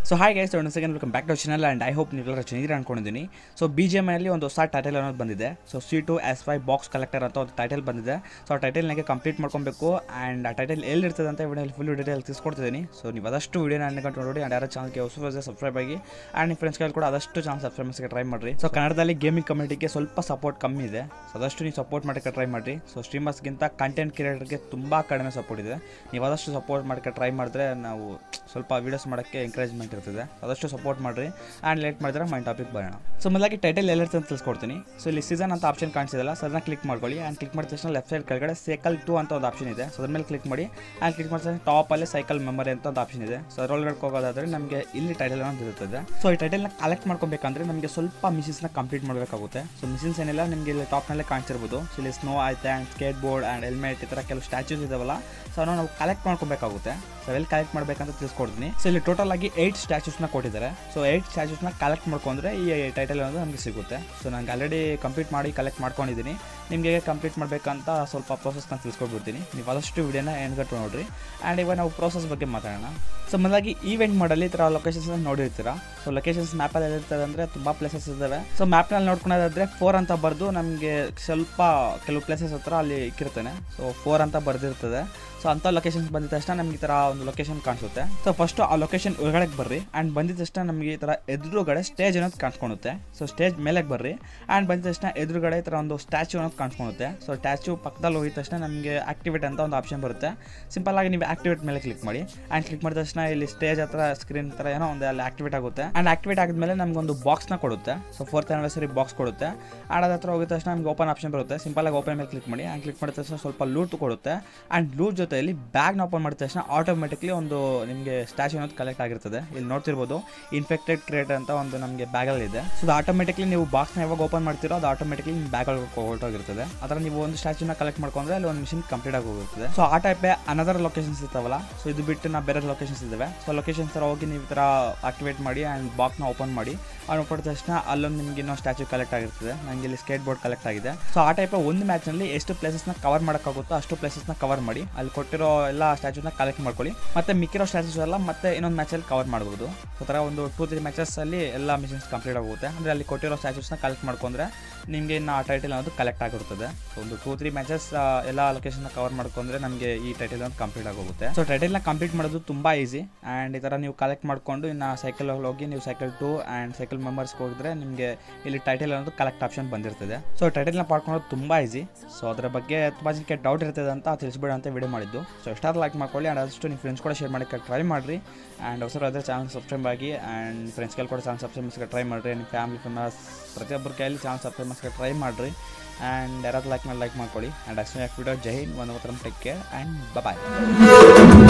so hi guys ಒಂದು second welcome back to channel and I hope ನೀವೆಲ್ಲರೂ ಚೆನ್ನಾಗಿರ ಅನ್ಕೊಂಡಿದ್ದೀನಿ ಸೊ ಬಿ ಜಿ ಎಮ್ ಅಲ್ಲಿ ಒಂದು ಹೊಸ ಟೈಟಲ್ ಅನ್ನೋದು ಬಂದಿದೆ so C two S Y box collector ಅಂತ ಒಂದು ಟೈಟಲ್ ಬಂದಿದೆ ಸೊ ಆ ಟೈಟಲ್ ನನಗೆ ಕಂಪ್ಲೀಟ್ ಮಾಡ್ಕೊಬೇಕು ಆ್ಯಂಡ್ ಆ ಟೈಟಲ್ ಎಲ್ಲಿರ್ತದೆ ಅಂತ ವಿಡಿಯೋಲಿ ಫುಲ್ ಡೀಟೇಲ್ ತಿಳಿಸ್ಕೊಡ್ತಿದ್ದೀನಿ ಸೊ ನೀವು ಅದಷ್ಟು ವಿಡಿಯೋನ ಅನ್ಕೊಂಡು ನೋಡಿ ಆ್ಯಂಡ್ ಯಾರೋ ಚಾನಲ್ಗೆ ಹೊಸ ಹೊಸ ಸಬ್ಸ್ಕ್ರೈಬ್ ಆಗಿ ಆ್ಯಂಡ್ ನಿಮ್ಮ ಫ್ರೆಂಡ್ಸ್ಗಳು ಕೂಡ ಅದಷ್ಟು ಚಾನಲ್ ಸಬ್ಸ್ಕ್ರೈಬ್ ಮಾಡೋಕ್ಕೆ ಟ್ರೈ ಮಾಡಿರಿ ಸೊ ಕನ್ನಡದಲ್ಲಿ ಗೇಮಿಂಗ್ ಕಮ್ಯುನಿಟಿಗೆ ಸ್ವಲ್ಪ ಸಪೋರ್ಟ್ ಕಮ್ಮಿ ಇದೆ ಸೊ ಅದಷ್ಟು ನೀವು ಸಪೋರ್ಟ್ ಮಾಡೋಕ್ಕೆ ಟ್ರೈ ಮಾಡಿರಿ ಸೊ ಸ್ಟ್ರೀಮರ್ಸ್ಗಿಂತ ಕಂಟೆಂಟ್ ಕ್ರಿಯೇಟರ್ಗೆ ತುಂಬ ಕಡಿಮೆ ಸಪೋರ್ಟ್ ಇದೆ ನೀವು ಅದಷ್ಟು ಸಪೋರ್ಟ್ ಮಾಡೋಕ್ಕೆ ಟ್ರೈ ಮಾಡಿದ್ರೆ ನಾವು ಸ್ವಲ್ಪ ವೀಡಿಯೋಸ್ ಮಾಡೋಕ್ಕೆ ಎಂಕರೇಜ್ಮೆಂಟ್ ಇರ್ತದೆ ಅದಷ್ಟು ಸಪೋರ್ಟ್ ಮಾಡಿರಿ ಆ್ಯಂಡ್ ಲೇಟ್ ಮಾಡಿದ್ರೆ ಮೈನ್ ಟಾಪಿಕ್ ಬರೋಣ ಸೊ ಮೊದಲಾಗಿ ಟೈಟಲ್ ಎಲ್ಲಿರ್ತದೆ ಅಂತ ತಿಳಿಸ್ಕೊಡ್ತೀನಿ ಸೊ ಇಲ್ಲಿ ಸೀಸನ್ ಅಂತ ಆಪ್ಷನ್ ಕಾಣಿಸಿದಲ್ಲ ಸೊ ಅದನ್ನ ಕ್ಲಿಕ್ ಮಾಡ್ಕೊಳ್ಳಿ ಆ್ಯಂಡ್ ಕ್ಲಿಕ್ ಮಾಡಿದ ತಕ್ಷಣ ಲೆಫ್ಟ್ ಸೈಡ್ ಕೆಳಗಡೆ ಸೈಕಲ್ ಟು ಅಂತ ಒಂದು ಆಪ್ಷನ್ ಇದೆ ಸೊ ಅದ್ರ ಮೇಲೆ ಕ್ಲಿಕ್ ಮಾಡಿ ಆ್ಯಂಡ್ ಕ್ಲಿಕ್ ಮಾಡಿದ ತಕ್ಷಣ ಟಾಪಲ್ಲಿ ಸೈಕಲ್ ಮೆಮರಿ ಅಂತ ಒಂದು ಆಪ್ಷನ್ ಇದೆ ಸೊ ಅದರೊಳಗಡೆ ಹೋಗೋದಾದ್ರೆ ನಮಗೆ ಇಲ್ಲಿ ಟೈಟಲ್ ಅನ್ನೋದು ಇರುತ್ತದೆ ಸೊ ಈ ಟೈಟಲ್ನ ಕಲೆಕ್ಟ್ ಮಾಡ್ಕೊಬೇಕಂದ್ರೆ ನಮಗೆ ಸ್ವಲ್ಪ ಮಿಷನ್ಸ್ನ ಕಂಪ್ಲೀಟ್ ಮಾಡಬೇಕಾಗುತ್ತೆ ಸೊ ಮಿಷನ್ಸ್ ಏನಿಲ್ಲ ನಿಮಗೆ ಇಲ್ಲಿ ಟಾಪ್ನಲ್ಲೇ ಕಾಣಿಸಿರ್ಬೋದು ಸೊ ಇಲ್ಲಿ ಸ್ನೋ ಆಯ್ತು and skateboard and helmet ಈ ಥರ ಕೆಲವು ಸ್ಟ್ಯಾಚ್ಯೂಸ್ ಇದಾವಲ್ಲ ಸೊ ಅದನ್ನು ನಾವು ಕಲೆಕ್ಟ್ ಮಾಡ್ಕೊಬೇಕಾಗುತ್ತೆ ಸೊ ಎಲ್ಲಿ ಕಲೆಕ್ಟ್ ಮಾಡಬೇಕಂತ ತಿಳಿಸ್ಕೊಡ್ತೀನಿ ಸೊ ಇಲ್ಲಿ ಟೋಟಲ್ ಆಗಿ ಏಯ್ಟ್ ಸ್ಟ್ಯಾಚ್ಯೂಸ್ನ ಕೊಟ್ಟಿದ್ದಾರೆ ಸೊ ಏಯ್ಟ್ ಸ್ಟ್ಯಾಚ್ಯೂಸ್ನ ಕಲೆಕ್ಟ್ ಮಾಡ್ಕೊಂಡ್ರೆ ಈ ಟೈಟಲ್ ಅನ್ನೋದು ನಮಗೆ ಸಿಗುತ್ತೆ ಸೊ ನನಗೆ ಆಲ್ರೆಡಿ ಕಂಪ್ಲೀಟ್ ಮಾಡಿ ಕಲೆಕ್ಟ್ ಮಾಡ್ಕೊಂಡಿದ್ದೀನಿ ನಿಮಗೆ ಹೇಗೆ ಕಂಪ್ಲೀಟ್ ಮಾಡಬೇಕಂತ ಸ್ವಲ್ಪ ಪ್ರೋಸೆಸ್ನ ತಿಳಿಸ್ಕೊಟ್ಬಿಡ್ತೀನಿ ನೀವು ಆದಷ್ಟು ವಿಡಿಯೋನ ಎಣ್ಗಟ್ಟು ನೋಡ್ರಿ ಆ್ಯಂಡ್ ಇವಾಗ ನಾವು ಪ್ರೋಸೆಸ್ ಬಗ್ಗೆ ಮಾತಾಡೋಣ ಸೊ ಮೊದಲಾಗಿ ಈವೆಂಟ್ ಮಾಡಲ್ಲಿ ಈ ಥರ ಲೊಕೇಶನ್ಸ್ ನೋಡಿರ್ತೀರಾ ಸೊ ಲೊಕೇಶನ್ಸ್ ಮ್ಯಾಪಲ್ಲಿ ಎಲ್ಲಿರ್ತದೆ ಅಂದರೆ ತುಂಬ ಪ್ಲೇಸಸ್ ಇದ್ದಾವೆ ಸೊ ಮ್ಯಾಪ್ನಲ್ಲಿ ನೋಡ್ಕೊಳೋದಾದ್ರೆ ಫೋರ್ ಅಂತ ಬರೆದು ನಮಗೆ ಸ್ವಲ್ಪ ಕೆಲವು ಪ್ಲೇಸಸ್ ಹತ್ರ ಅಲ್ಲಿ ಇಕ್ಕಿರ್ತಾನೆ ಸೊ ಫೋರ್ ಅಂತ ಬರೆದಿರ್ತದೆ ಸೊ ಅಂಥ ಲೊಕೇಶನ್ಸ್ ಬಂದಿದ ತಕ್ಷಣ ನಮ್ಗೆ ಈ ಥರ ಒಂದು ಲೊಕೇಶನ್ ಕಾಣಿಸುತ್ತೆ ಸೊ ಫಸ್ಟು ಆ ಲೊಕೇಶನ್ ಒಳಗಡೆ ಬರ್ರಿ ಆ್ಯಂಡ್ ಬಂದಿದ ತಕ್ಷಣ ನಮಗೆ ಈ ಥರ ಎದುರುಗಡೆ ಸ್ಟೇಜ್ ಅನ್ನೋದು ಕಾಣಿಸ್ಕೊಳುತ್ತೆ ಸೊ ಸ್ಟೇಜ್ ಮೇಲೆ ಬರ್ರಿ ಆ್ಯಂಡ್ ಬಂದಿದ ತಕ್ಷಣ ಎದುರುಗಡೆ ಈ ಥರ ಒಂದು ಸ್ಟ್ಯಾಚ್ಯೂ ಅನ್ನೋದು ಕಾಣಿಸ್ಕೊಳುತ್ತೆ ಸೊ ಸ್ಟ್ಯಾಚ್ಯೂ ಪಕ್ಕದಲ್ಲಿ ಹೋಗಿದ ತಕ್ಷಣ ನಮಗೆ ಆಕ್ಟಿವೇಟ್ ಅಂತ ಒಂದು ಆಪ್ಷನ್ ಬರುತ್ತೆ ಸಿಂಪಲ್ ಆಗಿ ನೀವು ಆಕ್ಟಿವೇಟ್ ಮೇಲೆ ಕ್ಲಿಕ್ ಮಾಡಿ ಆ್ಯಂಡ್ ಕ್ಲಿಕ್ ಮಾಡಿದ ತಕ್ಷಣ ಇಲ್ಲಿ ಸ್ಟೇಜ್ ಹತ್ರ ಸ್ಕ್ರೀನ್ ಥರ ಏನೋ ಒಂದು ಅಲ್ಲಿ ಆಕ್ಟಿವೇಟ್ ಆಗುತ್ತೆ ಆ್ಯಂಡ್ ಆಕ್ಟಿವೇಟ್ ಆಗಿದ್ಮೇಲೆ ನಮಗೊಂದು ಬಾಕ್ಸ್ನ ಕೊಡುತ್ತೆ ಸೊ ಫೋರ್ತ್ ಆನಿವರ್ಸರಿ ಬಾಕ್ಸ್ ಕೊಡುತ್ತೆ ಆ್ಯಂಡ್ ಅದ್ರ ಹತ್ರ ಹೋಗಿದ ತಕ್ಷಣ ನಮಗೆ ಓಪನ್ ಆಪ್ಷನ್ ಬರುತ್ತೆ ಸಿಂಪಲ್ ಆಗಿ ಓಪನ್ ಮೇಲೆ ಕ್ಲಿಕ್ ಮಾಡಿ ಆ್ಯಂಡ್ ಕ್ಲಿಕ್ ಮಾಡಿದ ತಕ್ಷಣ ಸ್ವಲ್ಪ ಲೂಟ್ ಕೊಡುತ್ತೆ ಆ್ಯಂಡ್ ಲೂಟ್ ಜೊತೆಯಲ್ಲಿ ಬ್ಯಾಗ್ನ ಓಪನ್ ಮಾಡಿದ ತಕ್ಷಣ ಆಟೋಮೆಟಿಕ್ಲಿ ಒಂದು ನಿಮಗೆ ಸ್ಟ್ಯಾಚು ಅನ್ನೋದು ಕಲೆಕ್ಟ್ ಆಗಿರ್ತದೆ ಇಲ್ಲಿ ನೋಡ್ತಿರ್ಬೋದು ಇನ್ಫೆಕ್ಟೆಡ್ ಕ್ರಿಯೇಟ್ ಅಂತ ಒಂದು ನಮಗೆ ಬ್ಯಾಗಲ್ಲಿ ಇದೆ ಸೊ ಅದು ಆಟೋಮೆಟಿಕ್ಲಿ ನೀವು ಬಾಕ್ಸ್ನ ಯಾವಾಗ ಓಪನ್ ಮಾಡ್ತೀರೋ ಅದು ಆಟೋಮೆಟಿಕ್ಲಿ ನಿಮ್ಮ ಬ್ಯಾಗ್ ಒಳಗೆ ಹೊರಟೋಗಿರ್ತದೆ ಅದರ ನೀವು ಒಂದು ಸ್ಟ್ಯಾಚ್ಯೂನ ಕಲೆಕ್ಟ್ ಮಾಡ್ಕೊಂಡ್ರೆ ಅಲ್ಲಿ ಒಂದು ಮಿಷನ್ ಕಂಪ್ಲೀಟ್ ಆಗಿ ಹೋಗಿರ್ತದೆ ಸೊ ಆ ಟೈಪ್ ಅನದರ್ ಲೊಕೇಶನ್ಸ್ ಇರ್ತಾವಲ್ಲ ಸೊ ಇದು ಬಿಟ್ಟು ನಾ ಬೇರೆ ಲೊಕೇಶನ್ಸ್ ಇದ್ದಾವೆ ಸೊ ಲೊಕೇಶನ್ಸ್ ಥರ ಹೋಗಿ ನೀವು ಈ ಥರ ಆಕ್ಟಿವೇಟ್ ಮಾಡಿ ಆ್ಯಂಡ್ ಬಾಕ್ಸ್ನ ಓಪನ್ ಮಾಡಿ ಅವ್ನು ಓಪನ್ ತಕ್ಷಣ ಅಲ್ಲೊಂದು ನಿಮಗೆ ಇನ್ನೊಂದು ಸ್ಟ್ಯಾಚ್ಯೂ ಕಲೆಕ್ಟ್ ಆಗಿರ್ತದೆ ನನಗೆ ಇಲ್ಲಿ ಸ್ಕೇಟ್ ಬೋರ್ಡ್ ಕಲೆಕ್ಟ್ ಆಗಿದೆ ಸೊ ಆ ಟೈಪ್ ಒಂದು ಮ್ಯಾಚ್ನಲ್ಲಿ ಎಷ್ಟು ಪ್ಲೇಸಸ್ನ ಕವರ್ ಮಾಡೋಕ್ಕಾಗುತ್ತೋ ಅಷ್ಟು ಪ್ಲೇಸಸ್ನ ಕವರ್ ಮಾಡಿ ಅಲ್ಲಿ ಕೊಟ್ಟಿರೋ ಎಲ್ಲ ಸ್ಟ್ಯಾಚ್ಯೂನ ಕಲೆಕ್ಟ್ ಮಾಡ್ಕೊಳ್ಳಿ ಮತ್ತೆ ಮಿಕ್ಕಿರೋ ಸ್ಟ್ಯಾಚ್ಯೂಸ್ ಎಲ್ಲ ಮತ್ತೆ ಇನ್ನೊಂದು ಮ್ಯಾಚಲ್ಲಿ ಕವರ್ ಮಾಡ್ಬೋದು ಸೊ ಥರ ಒಂದು ಟೂ ತ್ರೀ ಮ್ಯಾಚಸ್ಸಲ್ಲಿ ಎಲ್ಲ ಮಿಷನ್ಸ್ ಕಂಪ್ಲೀಟ್ ಆಗುತ್ತೆ ಅಂದರೆ ಅಲ್ಲಿ ಕೊಟ್ಟಿರೋ ಸ್ಟ್ಯಾಚ್ಯೂಸ್ನ ಕಲೆಕ್ಟ್ ಮಾಡ್ಕೊಂಡ್ರೆ ನಿಮಗೆ ಇನ್ನು ಆ ಟೈಟಲ್ ಅನ್ನೋದು ಕಲೆಕ್ಟ್ ಆಗಿರ್ತದೆ ಸೊ ಒಂದು ಟೂ ತ್ರೀ ಮ್ಯಾಚಸ್ ಎಲ್ಲ ಲೊಕೇಶನ್ನ ಕವರ್ ಮಾಡ್ಕೊಂಡ್ರೆ ನಮಗೆ ಈ ಟೈಟಲ್ ಅನ್ನೋದು ಕಂಪ್ಲೀಟ್ ಆಗೋಗುತ್ತೆ ಸೊ ಟೈಟಲ್ನ ಕಂಪ್ಲೀಟ್ ಮಾಡೋದು ತುಂಬ ಈಸಿ ಆ್ಯಂಡ್ ಈ ಥರ ನೀವು ಕಲೆಕ್ಟ್ ಮಾಡಿಕೊಂಡು ಇನ್ನು ಸೈಕಲ್ ಹೋಗಿ ನೀವು ಸೈಕಲ್ ಟು ಆ್ಯಂಡ್ ಸೈಕಲ್ ಮೆಂಬರ್ಸ್ಗೆ ಹೋಗಿದ್ರೆ ನಿಮಗೆ ಇಲ್ಲಿ ಟೈಟಲ್ ಅನ್ನೋದು ಕಲೆಕ್ಟ್ ಆಪ್ಷನ್ ಬಂದಿರ್ತದೆ ಸೊ ಟೈಟಲ್ನ ಮಾಡ್ಕೊಳ್ಳೋದು ತುಂಬ ಈಸಿ ಸೊ ಅದರ ಬಗ್ಗೆ ತುಂಬ ಜನಕ್ಕೆ ಡೌಟ್ ಇರ್ತದೆ ಅಂತ ತಿಳಿಸ್ಬೇಡ ಅಂತ ವಿಡಿಯೋ ಮಾಡಿದ್ದು ಸೊ ಎಷ್ಟಾದ್ರೂ ಲೈಕ್ ಮಾಡ್ಕೊಳ್ಳಿ ಆ್ಯಂಡ್ ಅದಷ್ಟು ನಿಮ್ಮ ಫ್ರೆಂಡ್ಸ್ ಕೂಡ ಶೇರ್ ಮಾಡೋಕ್ಕೆ ಟ್ರೈ ಮಾಡಿರಿ ಆ್ಯಂಡ್ ಹೊಸರಾದರೆ ಚಾನಲ್ ಸಬ್ಸ್ಕ್ರೈಬ್ ಆಗಿ ಆ್ಯಂಡ್ ಫ್ರೆಂಡ್ಸ್ಗೆಲ್ಲ ಕೂಡ ಚಾನಲ್ ಸಬ್ಸ್ಕ್ರೈಬ್ ಮಾಡೋಕ್ಕೆ ಟ್ರೈ ಮಾಡಿರಿ ನಿಮ್ಮ ಫ್ಯಾಮಿಲಿ ಫೇಮಸ್ ಪ್ರತಿಯೊಬ್ಬರ ಕೈಯಲ್ಲಿ ಚಾನಲ್ ಸಬ್ಸ್ಕ್ರೈಬ್ ಮಾಡೋಕ್ಕೆ ಟ್ರೈ ಮಾಡಿರಿ ಆ್ಯಂಡ್ ಯಾರಾದ್ರು ಲೈಕ್ ಮಾಡಿ ಲೈಕ್ ಮಾಡ್ಕೊಳ್ಳಿ ಆ್ಯಂಡ್ ಅಷ್ಟು ವಿಡಿಯೋ ಜೈ ಹಿಂದ್ ಒಂದು ಟೇಕ್ ಕೇರ್ ಆ್ಯಂಡ್ ಬಾಯ್